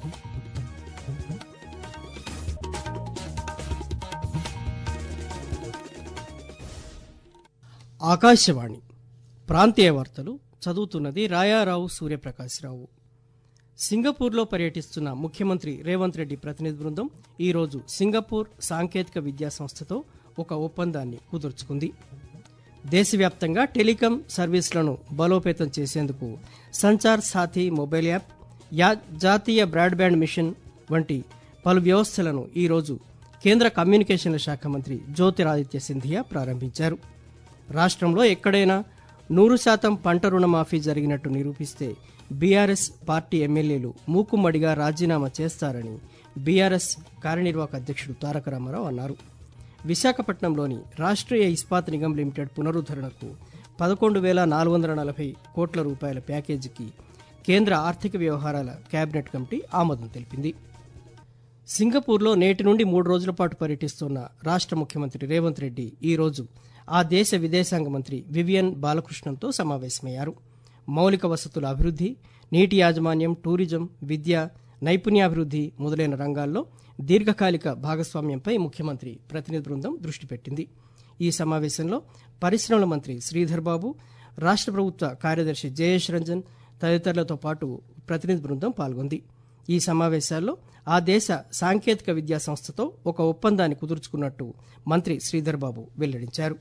ఆకాశవాణి ప్రాంతీయ వార్తలు చదువుతున్నది రాయారావు సూర్యప్రకాశ్రావు సింగపూర్లో పర్యటిస్తున్న ముఖ్యమంత్రి రేవంత్ రెడ్డి ప్రతినిధి బృందం ఈరోజు సింగపూర్ సాంకేతిక విద్యా సంస్థతో ఒక ఒప్పందాన్ని కుదుర్చుకుంది దేశవ్యాప్తంగా టెలికాం సర్వీసులను బలోపేతం చేసేందుకు సంచార్ సాథీ మొబైల్ యాప్ యా జాతీయ బ్రాడ్బ్యాండ్ మిషన్ వంటి పలు వ్యవస్థలను ఈరోజు కేంద్ర కమ్యూనికేషన్ల శాఖ మంత్రి జ్యోతిరాదిత్య సింధియా ప్రారంభించారు రాష్ట్రంలో ఎక్కడైనా నూరు శాతం పంట రుణమాఫీ జరిగినట్టు నిరూపిస్తే బీఆర్ఎస్ పార్టీ ఎమ్మెల్యేలు మూకుమ్మడిగా రాజీనామా చేస్తారని బీఆర్ఎస్ కార్యనిర్వాహక అధ్యక్షుడు తారక రామారావు అన్నారు విశాఖపట్నంలోని రాష్ట్రీయ ఇస్పాత్ నిగమ్ లిమిటెడ్ పునరుద్ధరణకు పదకొండు వేల నాలుగు వందల నలభై కోట్ల రూపాయల ప్యాకేజీకి కేంద్ర ఆర్థిక వ్యవహారాల కేబినెట్ కమిటీ ఆమోదం తెలిపింది సింగపూర్లో నేటి నుండి మూడు రోజుల పాటు పర్యటిస్తున్న రాష్ట్ర ముఖ్యమంత్రి రేవంత్ రెడ్డి ఈ రోజు ఆ దేశ విదేశాంగ మంత్రి వివియన్ బాలకృష్ణన్తో సమావేశమయ్యారు మౌలిక వసతుల అభివృద్ధి నీటి యాజమాన్యం టూరిజం విద్య నైపుణ్యాభివృద్ధి మొదలైన రంగాల్లో దీర్ఘకాలిక భాగస్వామ్యంపై ముఖ్యమంత్రి ప్రతినిధి బృందం దృష్టి పెట్టింది ఈ సమావేశంలో పరిశ్రమల మంత్రి శ్రీధర్ బాబు రాష్ట్ర ప్రభుత్వ కార్యదర్శి జయేష్ రంజన్ తదితరులతో పాటు ప్రతినిధి బృందం పాల్గొంది ఈ సమావేశాల్లో ఆ దేశ సాంకేతిక విద్యా సంస్థతో ఒక ఒప్పందాన్ని కుదుర్చుకున్నట్టు మంత్రి శ్రీధర్ బాబు వెల్లడించారు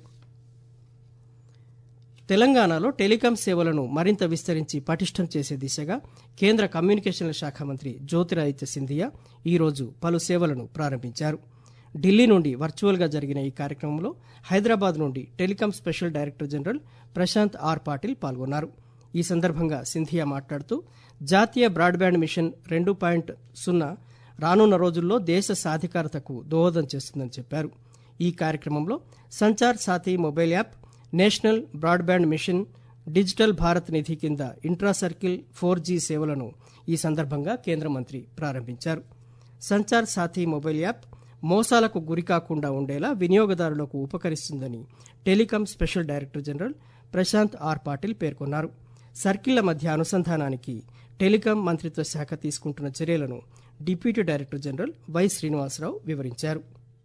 తెలంగాణలో టెలికాం సేవలను మరింత విస్తరించి పటిష్టం చేసే దిశగా కేంద్ర కమ్యూనికేషన్ల శాఖ మంత్రి జ్యోతిరాదిత్య సింధియా ఈరోజు పలు సేవలను ప్రారంభించారు ఢిల్లీ నుండి వర్చువల్గా జరిగిన ఈ కార్యక్రమంలో హైదరాబాద్ నుండి telecom special director general Prashant R Patil పాల్గొన్నారు ఈ సందర్భంగా సింధియా మాట్లాడుతూ జాతీయ బ్రాడ్బ్యాండ్ మిషన్ రెండు పాయింట్ సున్నా రానున్న రోజుల్లో దేశ సాధికారతకు దోహదం చేస్తుందని చెప్పారు ఈ కార్యక్రమంలో Sanchar Saathi mobile app national broadband mission digital Bharat Nidhi కింద ఇంట్రా సర్కిల్ ఫోర్ జీ సేవలను ఈ సందర్భంగా కేంద్ర మంత్రి ప్రారంభించారు సంచార్ సాథీ మొబైల్ యాప్ మోసాలకు గురికాకుండా ఉండేలా వినియోగదారులకు ఉపకరిస్తుందని telecom special director general Prashant R Patil పేర్కొన్నారు సర్కిళ్ల మధ్య అనుసంధానానికి టెలికాం మంత్రిత్వ శాఖ తీసుకుంటున్న చర్యలను deputy director general Y Srinivasa Rao వివరించారు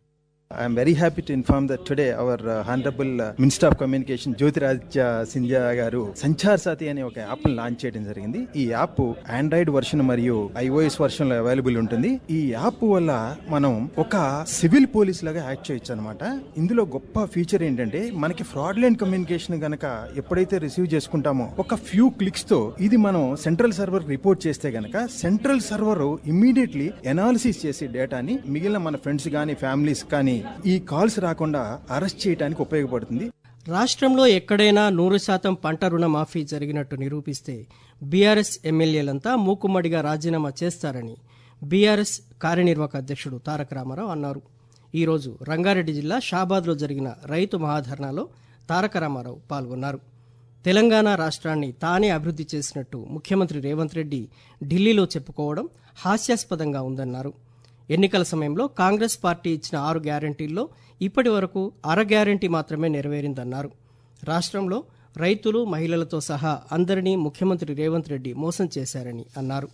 I am very happy to inform that today our uh, Honorable uh, Minister of Communication Jyotiraditya Scindia గారు సంచార్ సాథి అనే ఒక యాప్ లాంచ్ చేయడం జరిగింది ఈ యాప్ ఆండ్రాయిడ్ వర్షన్ మరియు ఐఓఎస్ వర్షన్ లో అవైలబుల్ ఉంటుంది ఈ యాప్ వల్ల మనం ఒక సివిల్ పోలీస్ లాగా యాక్ట్ చేయొచ్చు అనమాట ఇందులో గొప్ప ఫీచర్ ఏంటంటే మనకి ఫ్రాడ్లెంట్ కమ్యూనికేషన్ గనక ఎప్పుడైతే రిసీవ్ చేసుకుంటామో ఒక ఫ్యూ క్లిక్స్ తో ఇది మనం సెంట్రల్ సర్వర్ రిపోర్ట్ చేస్తే గనక సెంట్రల్ సర్వర్ ఇమ్మీడియట్లీ ఎనాలిసిస్ చేసి డేటాని మిగిలిన మన ఫ్రెండ్స్ కానీ ఫ్యామిలీస్ కానీ ఈ కాల్స్ రాకుండా అరెస్ట్ చేయడానికి ఉపయోగపడుతుంది రాష్ట్రంలో ఎక్కడైనా నూరు శాతం పంట రుణమాఫీ జరిగినట్టు నిరూపిస్తే బీఆర్ఎస్ ఎమ్మెల్యేలంతా మూకుమ్మడిగా రాజీనామా చేస్తారని బీఆర్ఎస్ కార్యనిర్వాహక అధ్యక్షుడు తారక రామారావు అన్నారు ఈరోజు రంగారెడ్డి జిల్లా షాబాద్లో జరిగిన రైతు మహాధర్నాలో తారక రామారావు పాల్గొన్నారు తెలంగాణ రాష్ట్రాన్ని తానే అభివృద్ధి చేసినట్టు ముఖ్యమంత్రి రేవంత్ రెడ్డి ఢిల్లీలో చెప్పుకోవడం హాస్యాస్పదంగా ఉందన్నారు ఎన్నికల సమయంలో కాంగ్రెస్ పార్టీ ఇచ్చిన ఆరు గ్యారంటీల్లో ఇప్పటి వరకు అర గ్యారంటీ మాత్రమే నెరవేరిందన్నారు రాష్ట్రంలో రైతులు మహిళలతో సహా అందరినీ ముఖ్యమంత్రి రేవంత్ రెడ్డి మోసం చేశారని అన్నారు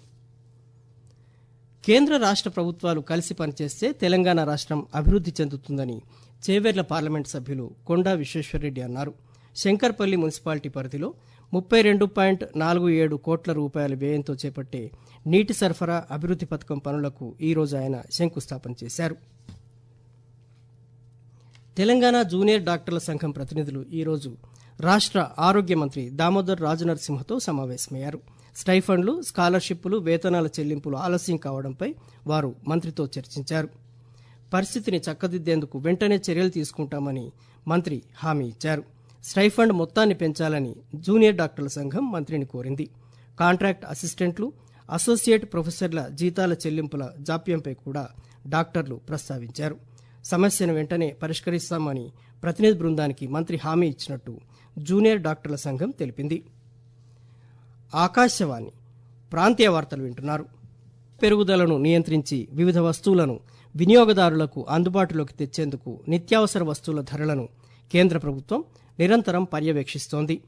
కేంద్ర రాష్ట్ర ప్రభుత్వాలు కలిసి పనిచేస్తే తెలంగాణ రాష్ట్రం అభివృద్ధి చెందుతుందని చేవేర్ల పార్లమెంట్ సభ్యులు కొండా విశ్వేశ్వరరెడ్డి అన్నారు శంకర్పల్లి మున్సిపాలిటీ పరిధిలో ముప్పై రెండు పాయింట్ నాలుగు ఏడు కోట్ల రూపాయల వ్యయంతో చేపట్టే నీటి సరఫరా అభివృద్ధి పథకం పనులకు ఈరోజు ఆయన శంకుస్థాపన చేశారు తెలంగాణ జూనియర్ డాక్టర్ల సంఘం ప్రతినిధులు ఈరోజు రాష్ట్ర ఆరోగ్య మంత్రి దామోదర్ రాజనరసింహతో సమావేశమయ్యారు స్టైఫండ్లు స్కాలర్షిప్లు వేతనాల చెల్లింపులు ఆలస్యం కావడంపై వారు మంత్రితో చర్చించారు పరిస్థితిని చక్కదిద్దేందుకు వెంటనే చర్యలు తీసుకుంటామని మంత్రి హామీ ఇచ్చారు స్టైఫండ్ మొత్తాన్ని పెంచాలని జూనియర్ డాక్టర్ల సంఘం మంత్రిని కోరింది కాంట్రాక్ట్ అసిస్టెంట్లు అసోసియేట్ ప్రొఫెసర్ల జీతాల చెల్లింపుల జాప్యంపై కూడా డాక్టర్లు ప్రస్తావించారు సమస్యను వెంటనే పరిష్కరిస్తామని ప్రతినిధి బృందానికి మంత్రి హామీ ఇచ్చినట్టు జూనియర్ డాక్టర్ల సంఘం తెలిపింది ఆకాశవాణి ప్రాంతీయ వార్తలు వింటున్నారు పెరుగుదలను నియంత్రించి వివిధ వస్తువులను వినియోగదారులకు అందుబాటులోకి తెచ్చేందుకు నిత్యావసర వస్తువుల ధరలను కేంద్ర ప్రభుత్వం నిరంతరం పర్యవేక్షిస్తోంది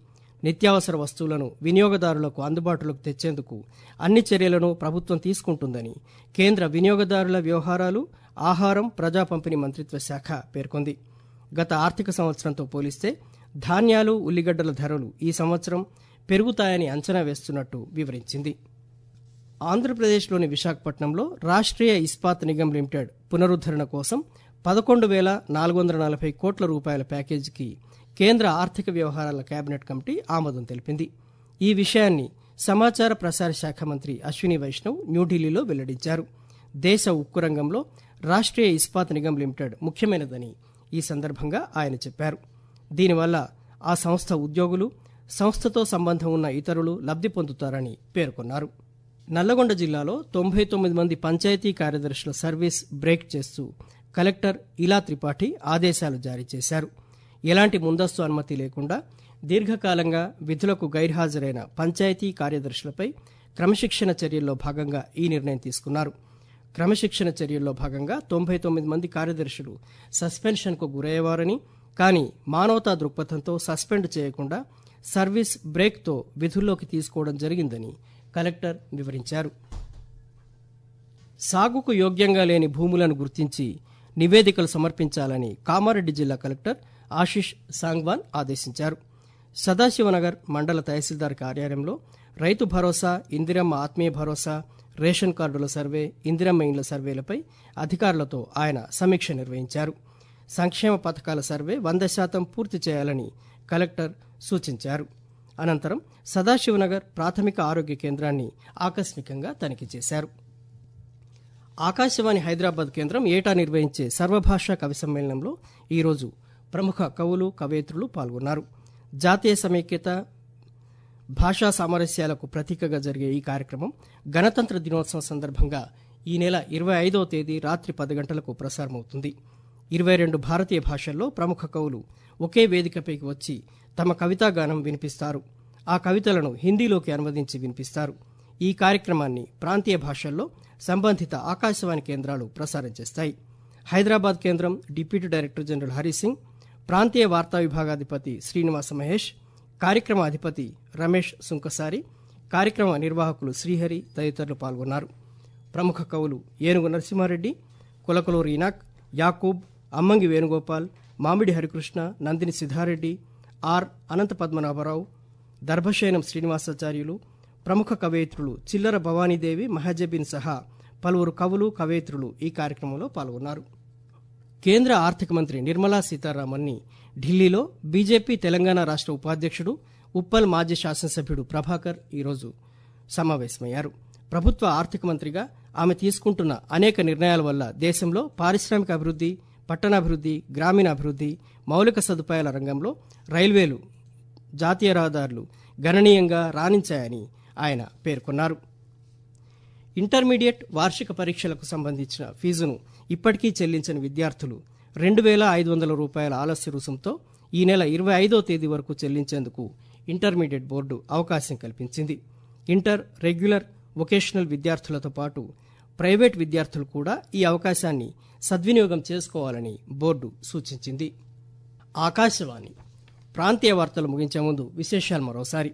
నిత్యావసర వస్తువులను వినియోగదారులకు అందుబాటులోకి తెచ్చేందుకు అన్ని చర్యలను ప్రభుత్వం తీసుకుంటుందని కేంద్ర వినియోగదారుల వ్యవహారాలు ఆహారం ప్రజా పంపిణీ మంత్రిత్వ శాఖ పేర్కొంది గత ఆర్థిక సంవత్సరంతో పోలిస్తే ధాన్యాలు ఉల్లిగడ్డల ధరలు ఈ సంవత్సరం పెరుగుతాయని అంచనా వేస్తున్నట్టు వివరించింది ఆంధ్రప్రదేశ్లోని విశాఖపట్నంలో రాష్ట్రీయ ఇస్పాత్ నిగమ్ లిమిటెడ్ పునరుద్ధరణ కోసం పదకొండు వేల నాలుగు వందల నలభై కోట్ల రూపాయల ప్యాకేజీకి కేంద్ర ఆర్థిక వ్యవహారాల కేబినెట్ కమిటీ ఆమోదం తెలిపింది ఈ విషయాన్ని సమాచార ప్రసార శాఖ మంత్రి అశ్విని వైష్ణవ్ న్యూఢిల్లీలో వెల్లడించారు దేశ ఉక్కు రంగంలో రాష్ట్రీయ ఇస్పాత్ నిగమ్ లిమిటెడ్ ముఖ్యమైనదని ఈ సందర్భంగా ఆయన చెప్పారు దీనివల్ల ఆ సంస్థ ఉద్యోగులు సంస్థతో సంబంధం ఉన్న ఇతరులు లబ్ధి పొందుతారని పేర్కొన్నారు నల్లగొండ జిల్లాలో తొంభై తొమ్మిది మంది పంచాయతీ కార్యదర్శుల సర్వీస్ బ్రేక్ చేస్తూ కలెక్టర్ ఇలా త్రిపాఠి ఆదేశాలు జారీ చేశారు ఎలాంటి ముందస్తు అనుమతి లేకుండా దీర్ఘకాలంగా విధులకు గైర్హాజరైన పంచాయతీ కార్యదర్శులపై క్రమశిక్షణ చర్యల్లో భాగంగా ఈ నిర్ణయం తీసుకున్నారు క్రమశిక్షణ చర్యల్లో భాగంగా తొంభై తొమ్మిది మంది కార్యదర్శులు సస్పెన్షన్కు గురయ్యేవారని కానీ మానవతా దృక్పథంతో సస్పెండ్ చేయకుండా సర్వీస్ బ్రేక్తో విధుల్లోకి తీసుకోవడం జరిగిందని కలెక్టర్ వివరించారు సాగుకు యోగ్యంగా లేని భూములను గుర్తించి నివేదికలు సమర్పించాలని కామారెడ్డి జిల్లా కలెక్టర్ ఆశిష్ సాంగ్వాన్ ఆదేశించారు సదాశివనగర్ మండల తహసీల్దార్ కార్యాలయంలో రైతు భరోసా ఇందిరమ్మ ఆత్మీయ భరోసా రేషన్ కార్డుల సర్వే ఇందిరమ్మ ఇండ్ల సర్వేలపై అధికారులతో ఆయన సమీక్ష నిర్వహించారు సంక్షేమ పథకాల సర్వే వంద శాతం పూర్తి చేయాలని కలెక్టర్ సూచించారు అనంతరం సదాశివనగర్ ప్రాథమిక ఆరోగ్య కేంద్రాన్ని ఆకస్మికంగా తనిఖీ చేశారు ఆకాశవాణి హైదరాబాద్ కేంద్రం ఏటా నిర్వహించే సర్వభాషా కవి సమ్మేళనంలో ఈరోజు ప్రముఖ కవులు కవయిత్రులు పాల్గొన్నారు జాతీయ సమైక్యత భాషా సామరస్యాలకు ప్రతీకగా జరిగే ఈ కార్యక్రమం గణతంత్ర దినోత్సవం సందర్భంగా ఈ నెల ఇరవై ఐదవ తేదీ రాత్రి పది గంటలకు ప్రసారమవుతుంది ఇరవై రెండు భారతీయ భాషల్లో ప్రముఖ కవులు ఒకే వేదికపైకి వచ్చి తమ కవితాగానం వినిపిస్తారు ఆ కవితలను హిందీలోకి అనువదించి వినిపిస్తారు ఈ కార్యక్రమాన్ని ప్రాంతీయ భాషల్లో సంబంధిత ఆకాశవాణి కేంద్రాలు ప్రసారం చేస్తాయి హైదరాబాద్ కేంద్రం డిప్యూటీ డైరెక్టర్ జనరల్ హరిసింగ్ ప్రాంతీయ వార్తా విభాగాధిపతి శ్రీనివాస మహేష్ కార్యక్రమ అధిపతి రమేష్ సుంకసారి కార్యక్రమ నిర్వాహకులు శ్రీహరి తదితరులు పాల్గొన్నారు ప్రముఖ కవులు ఏనుగు నరసింహారెడ్డి కులకులూరు ఇనాక్ యాకూబ్ అమ్మంగి వేణుగోపాల్ మామిడి హరికృష్ణ నందిని సిద్ధారెడ్డి ఆర్ అనంత పద్మనాభరావు దర్భశయనం శ్రీనివాసాచార్యులు ప్రముఖ కవయిత్రులు చిల్లర భవానీదేవి మహజబిన్ సహా పలువురు కవులు కవయిత్రులు ఈ కార్యక్రమంలో పాల్గొన్నారు కేంద్ర ఆర్థిక మంత్రి నిర్మలా సీతారామన్ని ఢిల్లీలో బీజేపీ తెలంగాణ రాష్ట్ర ఉపాధ్యక్షుడు ఉప్పల్ మాజీ శాసనసభ్యుడు ప్రభాకర్ ఈరోజు సమావేశమయ్యారు ప్రభుత్వ ఆర్థిక మంత్రిగా ఆమె తీసుకుంటున్న అనేక నిర్ణయాల వల్ల దేశంలో పారిశ్రామిక అభివృద్ధి పట్టణాభివృద్ధి గ్రామీణ అభివృద్ధి మౌలిక సదుపాయాల రంగంలో రైల్వేలు జాతీయ రహదారులు గణనీయంగా రాణించాయని ఆయన పేర్కొన్నారు ఇంటర్మీడియట్ వార్షిక పరీక్షలకు సంబంధించిన ఫీజును ఇప్పటికీ చెల్లించని విద్యార్థులు రెండు వేల ఐదు వందల రూపాయల ఆలస్య రుసుంతో ఈ నెల ఇరవై ఐదో తేదీ వరకు చెల్లించేందుకు ఇంటర్మీడియట్ బోర్డు అవకాశం కల్పించింది ఇంటర్ రెగ్యులర్ వొకేషనల్ విద్యార్థులతో పాటు ప్రైవేట్ విద్యార్థులు కూడా ఈ అవకాశాన్ని సద్వినియోగం చేసుకోవాలని బోర్డు సూచించింది ఆకాశవాణి ప్రాంతీయ వార్తలు ముగించే ముందు విశేషాలు మరోసారి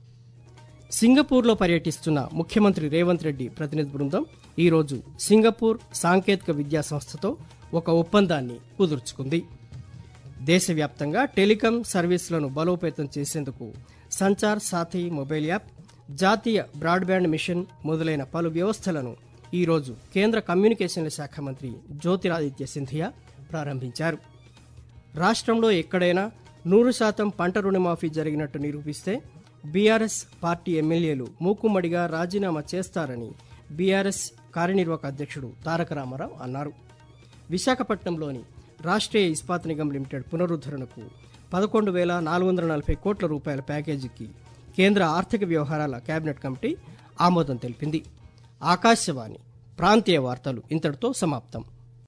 సింగపూర్లో పర్యటిస్తున్న ముఖ్యమంత్రి రేవంత్ రెడ్డి ప్రతినిధి బృందం ఈరోజు సింగపూర్ సాంకేతిక విద్యా సంస్థతో ఒక ఒప్పందాన్ని కుదుర్చుకుంది దేశవ్యాప్తంగా టెలికాం సర్వీసులను బలోపేతం చేసేందుకు సంచార్ సాథీ మొబైల్ యాప్ జాతీయ బ్రాడ్బ్యాండ్ మిషన్ మొదలైన పలు వ్యవస్థలను ఈరోజు కేంద్ర కమ్యూనికేషన్ల శాఖ మంత్రి జ్యోతిరాదిత్య సింధియా ప్రారంభించారు రాష్ట్రంలో ఎక్కడైనా నూరు శాతం పంట రుణమాఫీ జరిగినట్టు నిరూపిస్తే బీఆర్ఎస్ పార్టీ ఎమ్మెల్యేలు మూకుమ్మడిగా రాజీనామా చేస్తారని బీఆర్ఎస్ కార్యనిర్వాహక అధ్యక్షుడు తారక రామారావు అన్నారు విశాఖపట్నంలోని రాష్ట్రీయ ఇస్పాత్ నిగమ్ లిమిటెడ్ పునరుద్ధరణకు పదకొండు వేల నాలుగు వందల నలభై కోట్ల రూపాయల ప్యాకేజీకి కేంద్ర ఆర్థిక వ్యవహారాల కేబినెట్ కమిటీ ఆమోదం తెలిపింది ఆకాశవాణి ప్రాంతీయ వార్తలు ఇంతటితో సమాప్తం